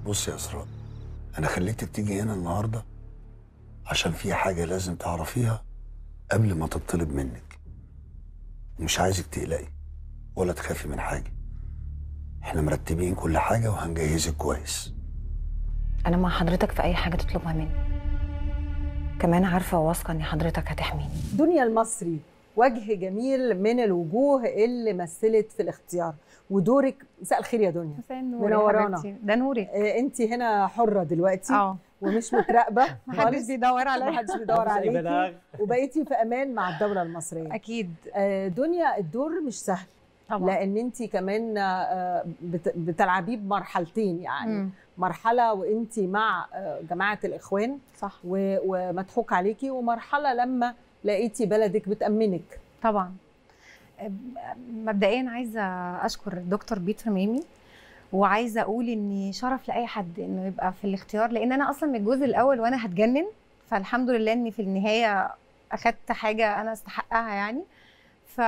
بص يا اسراء انا خليتك تيجي هنا النهارده عشان في حاجه لازم تعرفيها قبل ما تطلب منك ومش عايزك تقلقي ولا تخافي من حاجه احنا مرتبين كل حاجه وهنجهزك كويس انا مع حضرتك في اي حاجه تطلبها مني كمان عارفه وواثقه ان حضرتك هتحميني دنيا المصري وجه جميل من الوجوه اللي مثلت في الاختيار ودورك مساء الخير يا دنيا مساء النور منورانا. يا حبيبتي ده نورك انت هنا حره دلوقتي اه ومش متراقبه محدش خالص. بيدور عليا محدش بيدور مفيش أي عليكي بلاغ. وبقيتي في امان مع الدوله المصريه اكيد آه، دنيا الدور مش سهل طبعا لان انت كمان آه، بت- بتلعبيه بمرحلتين يعني مم. مرحله وانت مع آه، جماعه الاخوان صح و- ومضحوك عليكي ومرحله لما لقيتي بلدك بتامنك طبعا أم- مبدئيا عايزه اشكر الدكتور بيتر ميمي وعايزه اقول اني شرف لاي حد انه يبقى في الاختيار لان انا اصلا من الجزء الاول وانا هتجنن فالحمد لله اني في النهايه اخدت حاجه انا استحقها يعني ف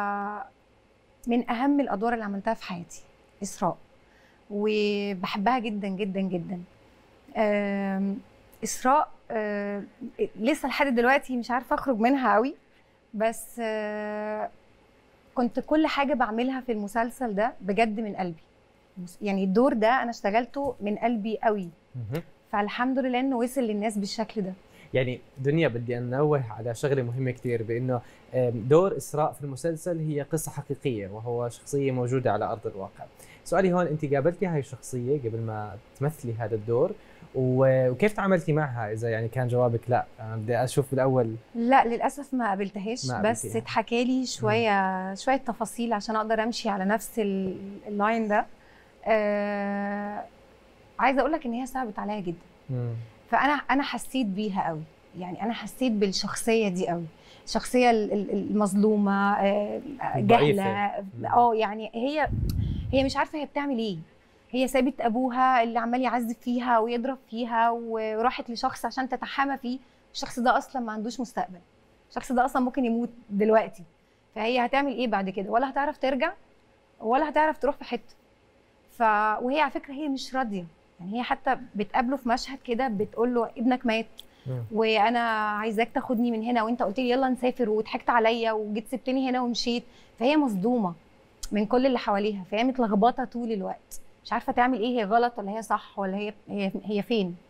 من اهم الادوار اللي عملتها في حياتي اسراء وبحبها جدا جدا جدا أم، اسراء أه، لسه لحد دلوقتي مش عارفه اخرج منها قوي بس آه، كنت كل حاجه بعملها في المسلسل ده بجد من قلبي يعني الدور ده انا اشتغلته من قلبي قوي مهم. فالحمد لله انه وصل للناس بالشكل ده يعني دنيا بدي انوه على شغله مهمه كثير بانه آم، دور اسراء في المسلسل هي قصه حقيقيه وهو شخصيه موجوده على ارض الواقع. سؤالي هون انت قابلتي هاي الشخصيه قبل ما تمثلي هذا الدور و- وكيف تعاملتي معها اذا يعني كان جوابك لا انا بدي اشوف بالاول لا للاسف ما قابلتهاش ما بس قابلتيها. اتحكى لي شويه شويه تفاصيل عشان اقدر امشي على نفس ال- اللاين ده آه عايزه اقول لك ان هي صعبت عليا جدا مم. فانا انا حسيت بيها قوي يعني انا حسيت بالشخصيه دي قوي الشخصيه ال- ال- المظلومه آه، الضعيفة. جهله مم. اه يعني هي هي مش عارفه هي بتعمل ايه هي سابت ابوها اللي عمال يعذب فيها ويضرب فيها وراحت لشخص عشان تتحامى فيه الشخص ده اصلا ما عندوش مستقبل الشخص ده اصلا ممكن يموت دلوقتي فهي هتعمل ايه بعد كده ولا هتعرف ترجع ولا هتعرف تروح في حته ف وهي على فكره هي مش راضيه يعني هي حتى بتقابله في مشهد كده بتقول له ابنك مات مم. وانا عايزاك تاخدني من هنا وانت قلت لي يلا نسافر وضحكت عليا وجيت سبتني هنا ومشيت فهي مصدومه من كل اللي حواليها فهي متلخبطه طول الوقت مش عارفه تعمل ايه هي غلط ولا هي صح ولا هي هي, هي فين